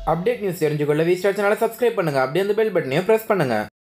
update news தெரிஞ்சுக்கொள்ள V star சேனலை subscribe பண்ணுங்க அப்படியே அந்த பெல் பட்டனையும் ப்ரெஸ் பண்ணுங்க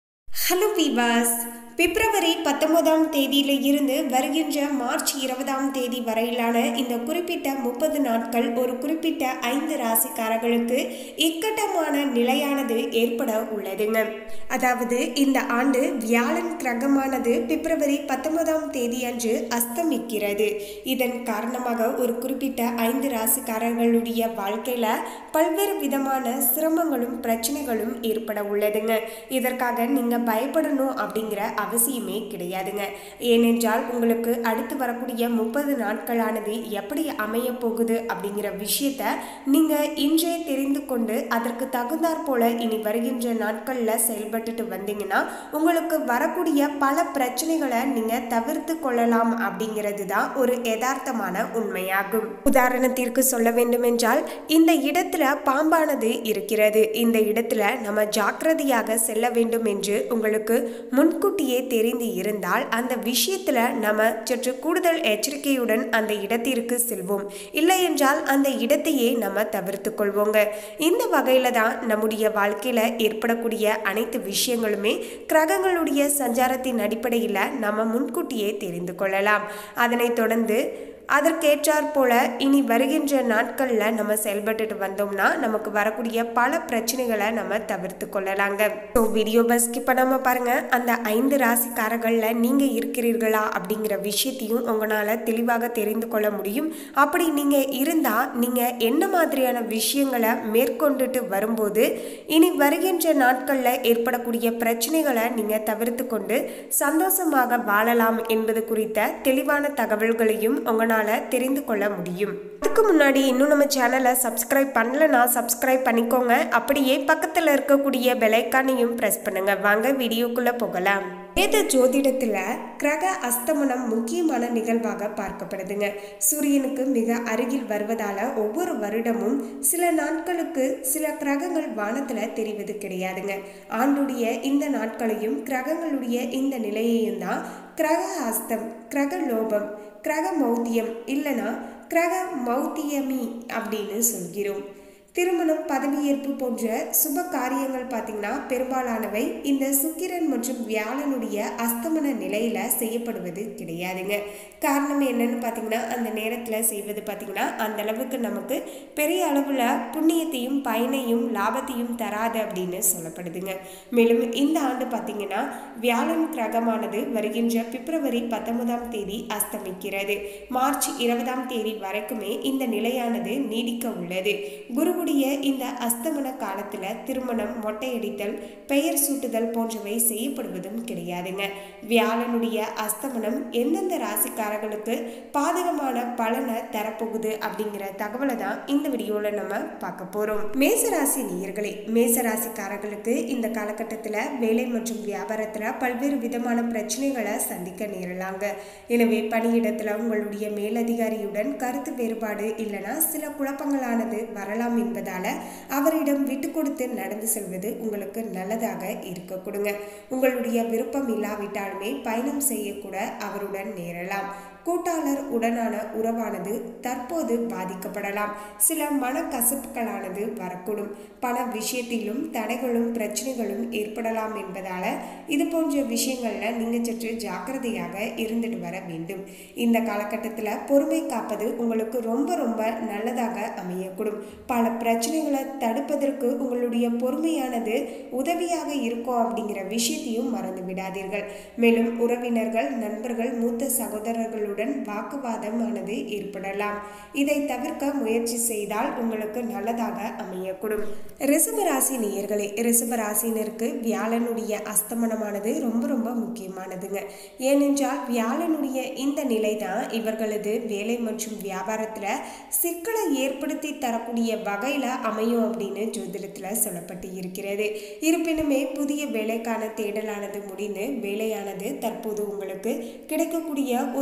ஹலோ விவாஸ் பிப்ரவரி பத்தொன்பதாம் தேதியில இருந்து வருகின்ற மார்ச் இருபதாம் தேதி வரையிலான இந்த குறிப்பிட்ட முப்பது நாட்கள் ஒரு குறிப்பிட்ட ஐந்து ராசிக்காரர்களுக்கு இக்கட்டமான நிலையானது ஏற்பட உள்ளதுங்க அதாவது இந்த ஆண்டு வியாழன் கிரகமானது பிப்ரவரி பத்தொன்பதாம் தேதி அன்று அஸ்தமிக்கிறது இதன் காரணமாக ஒரு குறிப்பிட்ட ஐந்து ராசிக்காரர்களுடைய வாழ்க்கையில பல்வேறு விதமான சிரமங்களும் பிரச்சனைகளும் ஏற்பட உள்ளதுங்க இதற்காக நீங்க பயப்படணும் அப்படிங்கிற அவசியமே கிடையாதுங்க ஏனென்றால் உங்களுக்கு அடுத்து வரக்கூடிய முப்பது நாட்களானது எப்படி அமைய போகுது அப்படிங்கிற விஷயத்த நீங்க இன்றே தெரிந்து கொண்டு அதற்கு தகுந்தாற் போல இனி வருகின்ற நாட்கள்ல செயல்பட்டுட்டு வந்தீங்கன்னா உங்களுக்கு வரக்கூடிய பல பிரச்சனைகளை நீங்க தவிர்த்து கொள்ளலாம் அப்படிங்கிறது தான் ஒரு யதார்த்தமான உண்மையாகும் உதாரணத்திற்கு சொல்ல வேண்டுமென்றால் இந்த இடத்துல பாம்பானது இருக்கிறது இந்த இடத்துல நம்ம ஜாக்கிரதையாக செல்ல வேண்டும் என்று உங்களுக்கு முன்கூட்டியே தெரிந்து இருந்தால் அந்த விஷயத்துல நம்ம சற்று கூடுதல் எச்சரிக்கையுடன் அந்த இடத்திற்கு செல்வோம் இல்லை என்றால் அந்த இடத்தையே நம்ம தவிர்த்து கொள்வோங்க இந்த வகையில தான் நம்முடைய வாழ்க்கையில ஏற்படக்கூடிய அனைத்து விஷயங்களுமே கிரகங்களுடைய சஞ்சாரத்தின் அடிப்படையில் நம்ம முன்கூட்டியே தெரிந்து கொள்ளலாம் அதனைத் தொடர்ந்து அதற்கேற்றாற் போல இனி வருகின்ற நாட்களில் நம்ம செயல்பட்டுட்டு வந்தோம்னா நமக்கு வரக்கூடிய பல பிரச்சனைகளை நம்ம தவிர்த்து கொள்ளலாங்க ஸோ வீடியோ பஸ் ஸ்கிப் பண்ணாமல் பாருங்க அந்த ஐந்து ராசிக்காரர்களில் நீங்கள் இருக்கிறீர்களா அப்படிங்கிற விஷயத்தையும் உங்களால் தெளிவாக தெரிந்து கொள்ள முடியும் அப்படி நீங்கள் இருந்தால் நீங்கள் என்ன மாதிரியான விஷயங்களை மேற்கொண்டுட்டு வரும்போது இனி வருகின்ற நாட்களில் ஏற்படக்கூடிய பிரச்சனைகளை நீங்கள் தவிர்த்து கொண்டு சந்தோஷமாக வாழலாம் என்பது குறித்த தெளிவான தகவல்களையும் உங்களால் உங்களால் தெரிந்து கொள்ள முடியும் அதுக்கு முன்னாடி இன்னும் நம்ம சேனலை சப்ஸ்கிரைப் பண்ணலனா சப்ஸ்கிரைப் பண்ணிக்கோங்க அப்படியே பக்கத்தில் இருக்கக்கூடிய பெலைக்கானையும் ப்ரெஸ் பண்ணுங்க வாங்க வீடியோக்குள்ளே போகலாம் வேத ஜோதிடத்தில் கிரக அஸ்தமனம் முக்கியமான நிகழ்வாக பார்க்கப்படுதுங்க சூரியனுக்கு மிக அருகில் வருவதால ஒவ்வொரு வருடமும் சில நாட்களுக்கு சில கிரகங்கள் வானத்தில் தெரிவது கிடையாதுங்க ஆண்டுடைய இந்த நாட்களையும் கிரகங்களுடைய இந்த நிலையையும் தான் கிரக அஸ்தம் கிரக லோபம் கிரக மௌத்தியம் இல்லைனா கிரக மௌத்தியமி அப்படின்னு சொல்கிறோம் திருமணம் பதவியேற்பு போன்ற சுப காரியங்கள் பார்த்திங்கன்னா பெரும்பாலானவை இந்த சுக்கிரன் மற்றும் வியாழனுடைய அஸ்தமன நிலையில் செய்யப்படுவது கிடையாதுங்க காரணம் என்னன்னு பார்த்தீங்கன்னா அந்த நேரத்தில் செய்வது பார்த்திங்கன்னா அந்த அளவுக்கு நமக்கு பெரிய அளவில் புண்ணியத்தையும் பயனையும் லாபத்தையும் தராது அப்படின்னு சொல்லப்படுதுங்க மேலும் இந்த ஆண்டு பார்த்திங்கன்னா வியாழன் கிரகமானது வருகின்ற பிப்ரவரி பத்தொன்பதாம் தேதி அஸ்தமிக்கிறது மார்ச் இருபதாம் தேதி வரைக்குமே இந்த நிலையானது நீடிக்க உள்ளது குரு குருவுடைய இந்த அஸ்தமன காலத்துல திருமணம் மொட்டையடித்தல் பெயர் சூட்டுதல் போன்றவை செய்யப்படுவதும் கிடையாதுங்க வியாழனுடைய அஸ்தமனம் எந்தெந்த ராசிக்காரர்களுக்கு பாதகமான பலனை தரப்போகுது அப்படிங்கிற தகவலை தான் இந்த வீடியோல நம்ம பார்க்க போறோம் மேசராசி நேயர்களே மேசராசிக்காரர்களுக்கு இந்த காலகட்டத்தில் வேலை மற்றும் வியாபாரத்தில் பல்வேறு விதமான பிரச்சனைகளை சந்திக்க நேரலாங்க எனவே பணியிடத்தில் உங்களுடைய மேலதிகாரியுடன் கருத்து வேறுபாடு இல்லைனா சில குழப்பங்களானது வரலாம் என்பதால அவரிடம் விட்டு கொடுத்து நடந்து செல்வது உங்களுக்கு நல்லதாக இருக்க கொடுங்க உங்களுடைய விருப்பம் இல்லாவிட்டாலுமே பயணம் செய்யக்கூட அவருடன் நேரலாம் கூட்டாளர் உடனான உறவானது தற்போது பாதிக்கப்படலாம் சில மனக்கசப்புகளானது வரக்கூடும் பண விஷயத்திலும் தடைகளும் பிரச்சனைகளும் ஏற்படலாம் என்பதால இது போன்ற விஷயங்கள்ல நீங்க சற்று ஜாக்கிரதையாக இருந்துட்டு வர வேண்டும் இந்த காலகட்டத்தில் பொறுமை காப்பது உங்களுக்கு ரொம்ப ரொம்ப நல்லதாக அமையக்கூடும் பல பிரச்சனைகளை தடுப்பதற்கு உங்களுடைய பொறுமையானது உதவியாக இருக்கும் அப்படிங்கிற விஷயத்தையும் மறந்து விடாதீர்கள் மேலும் உறவினர்கள் நண்பர்கள் மூத்த சகோதரர்களுடன் வாக்குவாதமானது ஏற்படலாம் இதை தவிர்க்க முயற்சி செய்தால் உங்களுக்கு நல்லதாக அமையக்கூடும் ரிசபராசி நேயர்களே ரிசபராசினருக்கு வியாழனுடைய அஸ்தமனமானது ரொம்ப ரொம்ப முக்கியமானதுங்க ஏனென்றால் வியாழனுடைய இந்த நிலை தான் இவர்களது வேலை மற்றும் வியாபாரத்தில் சிக்கலை ஏற்படுத்தி தரக்கூடிய வகையில் அமையும் அப்படின்னு ஜோதிடத்தில் சொல்லப்பட்டு இருக்கிறது இருப்பினுமே புதிய வேலைக்கான தேடலானது முடிந்து வேலையானது தற்போது உங்களுக்கு கிடைக்கக்கூடிய ஒரு நல்ல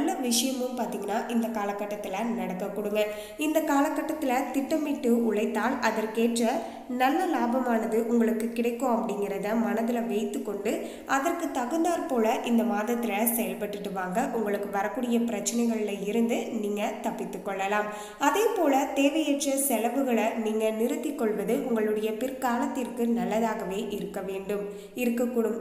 நல்ல விஷயமும் பார்த்தீங்கன்னா இந்த காலகட்டத்தில் நடக்க கொடுங்க இந்த காலகட்டத்தில் திட்டமிட்டு உழைத்தால் அதற்கேற்ற நல்ல லாபமானது உங்களுக்கு கிடைக்கும் அப்படிங்கிறத மனதில் வைத்து கொண்டு அதற்கு தகுந்தாற் போல இந்த மாதத்தில் செயல்பட்டுட்டு வாங்க உங்களுக்கு வரக்கூடிய பிரச்சனைகளில் இருந்து நீங்கள் தப்பித்து கொள்ளலாம் அதே போல் தேவையற்ற செலவுகளை நீங்கள் நிறுத்திக் கொள்வது உங்களுடைய பிற்காலத்திற்கு நல்லதாகவே இருக்க வேண்டும் இருக்கக்கூடும்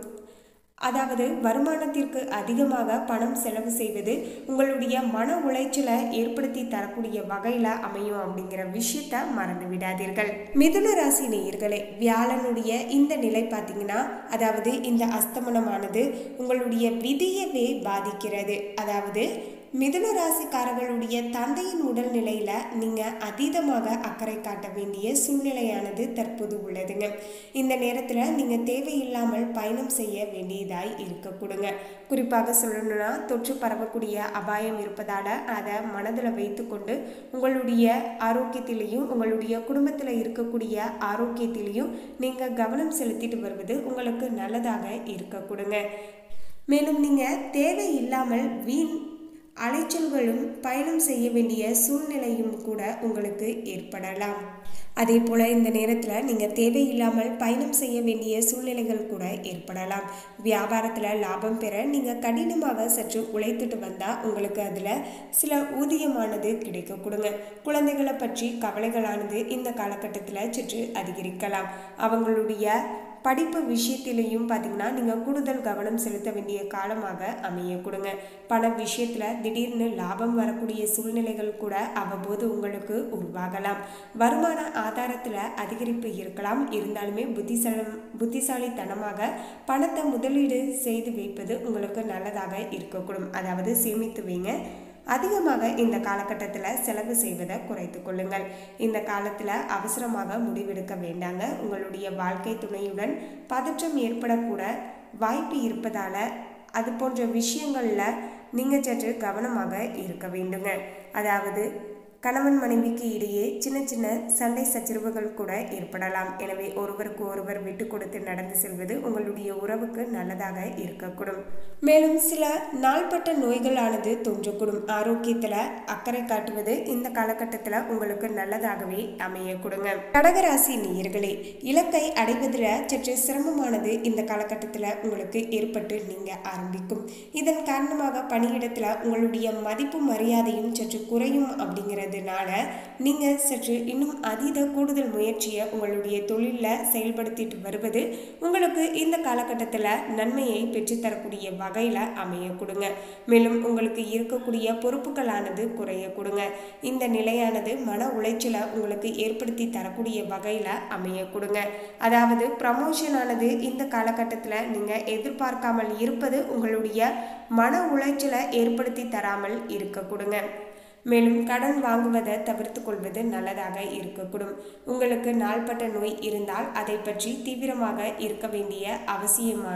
அதாவது வருமானத்திற்கு அதிகமாக பணம் செலவு செய்வது உங்களுடைய மன உளைச்சலை ஏற்படுத்தி தரக்கூடிய வகையில் அமையும் அப்படிங்கிற விஷயத்த மறந்து விடாதீர்கள் மிதுன ராசி நேயர்களே வியாழனுடைய இந்த நிலை பார்த்தீங்கன்னா அதாவது இந்த அஸ்தமனமானது உங்களுடைய விதியவே பாதிக்கிறது அதாவது மிதுன ராசிக்காரர்களுடைய தந்தையின் உடல்நிலையில நீங்க அதீதமாக அக்கறை காட்ட வேண்டிய சூழ்நிலையானது தற்போது உள்ளதுங்க இந்த நேரத்துல நீங்க தேவையில்லாமல் பயணம் செய்ய வேண்டியதாய் இருக்க கொடுங்க குறிப்பாக சொல்லணும்னா தொற்று பரவக்கூடிய அபாயம் இருப்பதால அதை மனதில் வைத்துக்கொண்டு உங்களுடைய ஆரோக்கியத்திலையும் உங்களுடைய குடும்பத்தில் இருக்கக்கூடிய ஆரோக்கியத்திலையும் நீங்கள் கவனம் செலுத்திட்டு வருவது உங்களுக்கு நல்லதாக இருக்க கொடுங்க மேலும் நீங்கள் தேவையில்லாமல் வீண் அலைச்சல்களும் பயணம் செய்ய வேண்டிய சூழ்நிலையும் கூட உங்களுக்கு ஏற்படலாம் அதே போல் இந்த நேரத்தில் நீங்கள் தேவையில்லாமல் பயணம் செய்ய வேண்டிய சூழ்நிலைகள் கூட ஏற்படலாம் வியாபாரத்தில் லாபம் பெற நீங்கள் கடினமாக சற்று உழைத்துட்டு வந்தால் உங்களுக்கு அதில் சில ஊதியமானது கிடைக்க கொடுங்க குழந்தைகளை பற்றி கவலைகளானது இந்த காலகட்டத்தில் சற்று அதிகரிக்கலாம் அவங்களுடைய படிப்பு விஷயத்திலையும் பார்த்தீங்கன்னா நீங்கள் கூடுதல் கவனம் செலுத்த வேண்டிய காலமாக அமைய கொடுங்க பண விஷயத்தில் திடீர்னு லாபம் வரக்கூடிய சூழ்நிலைகள் கூட அவ்வப்போது உங்களுக்கு உருவாகலாம் வருமான ஆதாரத்தில் அதிகரிப்பு இருக்கலாம் இருந்தாலுமே புத்திசாலம் புத்திசாலித்தனமாக பணத்தை முதலீடு செய்து வைப்பது உங்களுக்கு நல்லதாக இருக்கக்கூடும் அதாவது சேமித்து வைங்க அதிகமாக இந்த காலகட்டத்தில் செலவு செய்வதை குறைத்து கொள்ளுங்கள் இந்த காலத்தில் அவசரமாக முடிவெடுக்க வேண்டாங்க உங்களுடைய வாழ்க்கை துணையுடன் பதற்றம் ஏற்படக்கூட வாய்ப்பு இருப்பதால் அது போன்ற விஷயங்களில் நீங்கள் சற்று கவனமாக இருக்க வேண்டுங்க அதாவது கணவன் மனைவிக்கு இடையே சின்ன சின்ன சண்டை சச்சரவுகள் கூட ஏற்படலாம் எனவே ஒருவருக்கு ஒருவர் விட்டு கொடுத்து நடந்து செல்வது உங்களுடைய உறவுக்கு நல்லதாக இருக்கக்கூடும் மேலும் சில நாள்பட்ட நோய்களானது தோன்றக்கூடும் ஆரோக்கியத்தில் அக்கறை காட்டுவது இந்த காலகட்டத்தில் உங்களுக்கு நல்லதாகவே அமைய கொடுங்க கடகராசி நேயர்களே இலக்கை அடைவதில் சற்று சிரமமானது இந்த காலகட்டத்தில் உங்களுக்கு ஏற்பட்டு நீங்கள் ஆரம்பிக்கும் இதன் காரணமாக பணியிடத்தில் உங்களுடைய மதிப்பு மரியாதையும் சற்று குறையும் அப்படிங்கிறது இருக்கிறதுனால நீங்கள் சற்று இன்னும் அதீத கூடுதல் முயற்சியை உங்களுடைய தொழிலில் செயல்படுத்திட்டு வருவது உங்களுக்கு இந்த காலகட்டத்தில் நன்மையை பெற்றுத்தரக்கூடிய வகையில் அமைய கொடுங்க மேலும் உங்களுக்கு இருக்கக்கூடிய பொறுப்புகளானது குறைய கொடுங்க இந்த நிலையானது மன உளைச்சலை உங்களுக்கு ஏற்படுத்தி தரக்கூடிய வகையில் அமைய கொடுங்க அதாவது ப்ரமோஷன் ஆனது இந்த காலகட்டத்தில் நீங்கள் எதிர்பார்க்காமல் இருப்பது உங்களுடைய மன உளைச்சலை ஏற்படுத்தி தராமல் இருக்க கொடுங்க மேலும் கடன் வாங்குவதை தவிர்த்து கொள்வது நல்லதாக இருக்கக்கூடும் உங்களுக்கு நாள்பட்ட நோய் இருந்தால் அதை பற்றி தீவிரமாக இருக்க வேண்டிய அவசியமா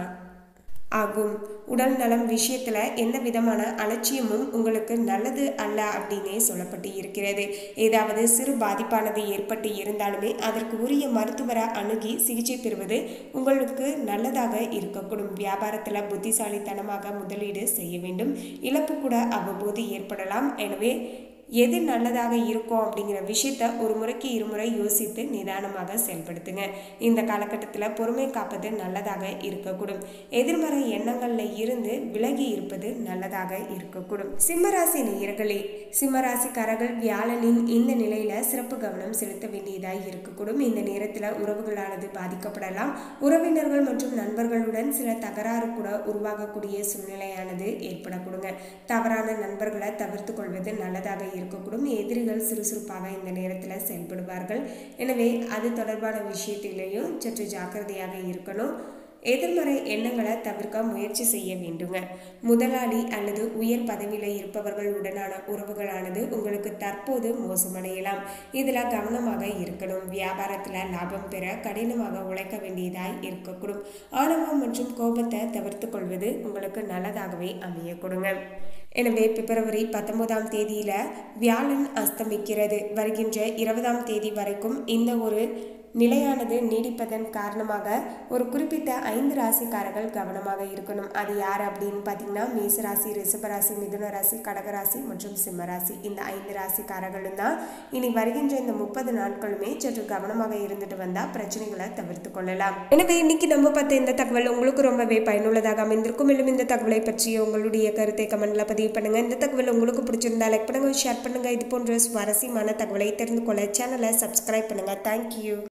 ஆகும் உடல் நலம் விஷயத்துல எந்த விதமான அலட்சியமும் உங்களுக்கு நல்லது அல்ல அப்படின்னே சொல்லப்பட்டு இருக்கிறது ஏதாவது சிறு பாதிப்பானது ஏற்பட்டு இருந்தாலுமே அதற்கு உரிய மருத்துவரை அணுகி சிகிச்சை பெறுவது உங்களுக்கு நல்லதாக இருக்கக்கூடும் வியாபாரத்தில் புத்திசாலித்தனமாக முதலீடு செய்ய வேண்டும் இழப்பு கூட அவ்வப்போது ஏற்படலாம் எனவே எது நல்லதாக இருக்கும் அப்படிங்கிற விஷயத்த ஒரு முறைக்கு இருமுறை யோசித்து நிதானமாக செயல்படுத்துங்க இந்த காலகட்டத்தில் பொறுமை காப்பது நல்லதாக இருக்கக்கூடும் எதிர்மறை எண்ணங்களில் இருந்து விலகி இருப்பது நல்லதாக இருக்கக்கூடும் சிம்மராசி நேயர்களே சிம்மராசிக்காரர்கள் வியாழனின் இந்த நிலையில சிறப்பு கவனம் செலுத்த வேண்டியதாக இருக்கக்கூடும் இந்த நேரத்தில் உறவுகளானது பாதிக்கப்படலாம் உறவினர்கள் மற்றும் நண்பர்களுடன் சில தகராறு கூட உருவாகக்கூடிய சூழ்நிலையானது ஏற்படக்கூடுங்க தவறான நண்பர்களை தவிர்த்து கொள்வது நல்லதாக இருக்கக்கூடும் எதிரிகள் சுறுசுறுப்பாக இந்த நேரத்தில் செயல்படுவார்கள் எனவே அது தொடர்பான விஷயத்திலேயும் சற்று ஜாக்கிரதையாக இருக்கணும் எதிர்மறை எண்ணங்களை தவிர்க்க முயற்சி செய்ய வேண்டுங்க முதலாளி அல்லது உயர் பதவியில் இருப்பவர்களுடனான உறவுகளானது உங்களுக்கு தற்போது மோசமடையலாம் இதில் கவனமாக இருக்கணும் வியாபாரத்தில் லாபம் பெற கடினமாக உழைக்க வேண்டியதாய் இருக்கக்கூடும் ஆணவம் மற்றும் கோபத்தை தவிர்த்து கொள்வது உங்களுக்கு நல்லதாகவே அமைய கொடுங்க எனவே பிப்ரவரி பத்தொன்பதாம் தேதியில வியாழன் அஸ்தமிக்கிறது வருகின்ற இருபதாம் தேதி வரைக்கும் இந்த ஒரு நிலையானது நீடிப்பதன் காரணமாக ஒரு குறிப்பிட்ட ஐந்து ராசிக்காரர்கள் கவனமாக இருக்கணும் அது யார் அப்படின்னு பார்த்தீங்கன்னா மேசராசி ரிஷபராசி மிதுன ராசி கடகராசி மற்றும் சிம்மராசி இந்த ஐந்து ராசிக்காரர்களும் தான் இனி வருகின்ற இந்த முப்பது நாட்களுமே சற்று கவனமாக இருந்துட்டு வந்தால் பிரச்சனைகளை தவிர்த்து கொள்ளலாம் எனவே இன்னைக்கு நம்ம பார்த்த இந்த தகவல் உங்களுக்கு ரொம்பவே பயனுள்ளதாக அமைந்திருக்கும் மேலும் இந்த தகவலை பற்றிய உங்களுடைய கருத்தை கமெண்ட்ல பதிவு பண்ணுங்க இந்த தகவல் உங்களுக்கு பிடிச்சிருந்தா லைக் பண்ணுங்க ஷேர் பண்ணுங்க இது போன்ற சுவாரஸ்யமான தகவலை தெரிந்து கொள்ள சேனலை சப்ஸ்கிரைப் பண்ணுங்க தேங்க்யூ